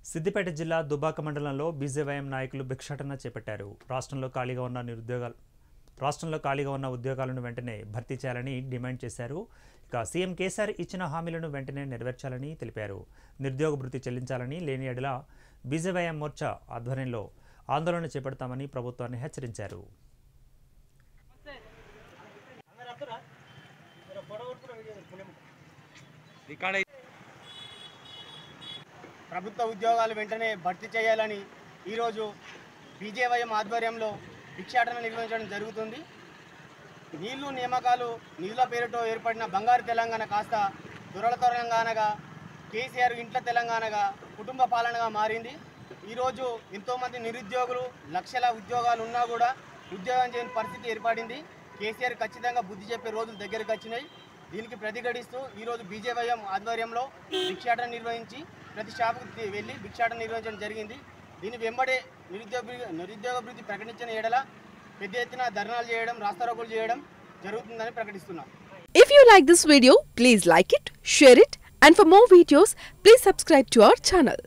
సిద్దిపేట జిల్లా దుబాక మండలంలో బీజేవైఎం నాయకులు భిక్షాటన చేపట్టారు రాష్ట్రంలో ఖాళీగా ఉన్న నిరుద్యోగాలు రాష్ట్రంలో ఖాళీగా ఉన్న ఉద్యోగాలను వెంటనే భర్తీ చేయాలని డిమాండ్ చేశారు ఇక సీఎం కేసీఆర్ ఇచ్చిన హామీలను వెంటనే నెరవేర్చాలని తెలిపారు నిరుద్యోగ భృతి చెల్లించాలని లేని ఎడల బీజేవైఎం మోర్చా ఆధ్వర్యంలో ఆందోళన చేపడతామని ప్రభుత్వాన్ని హెచ్చరించారు ప్రభుత్వ ఉద్యోగాలు వెంటనే భర్తీ చేయాలని ఈరోజు బీజేవైఎం ఆధ్వర్యంలో భిక్షాటన నిర్వహించడం జరుగుతుంది నీళ్లు నియామకాలు నిధుల పేరుతో ఏర్పడిన బంగారు తెలంగాణ కాస్త దురల తెలంగాణగా కేసీఆర్ ఇంట్ల తెలంగాణగా కుటుంబ పాలనగా మారింది ఈరోజు ఎంతోమంది నిరుద్యోగులు లక్షల ఉద్యోగాలు ఉన్నా కూడా ఉద్యోగం చేయని పరిస్థితి ఏర్పడింది కేసీఆర్ ఖచ్చితంగా బుద్ధి చెప్పే రోజులు దగ్గరికి వచ్చినాయి దీనికి ప్రతిఘటిస్తూ ఈరోజు బీజేవైఎం ఆధ్వర్యంలో భిక్షాటన నిర్వహించి ప్రతి షాపుకి వెళ్ళి భిక్షాటన నిర్వహించడం జరిగింది దీని వెంబడే నిరుద్యోగ నిరుద్యోగ భృతి ప్రకటించిన ఎడల పెద్ద ఎత్తున ధర్నాలు చేయడం రాస్తారోకులు చేయడం జరుగుతుందని ప్రకటిస్తున్నాం If you like this video, please like it, share it, and for more videos, please subscribe to our channel.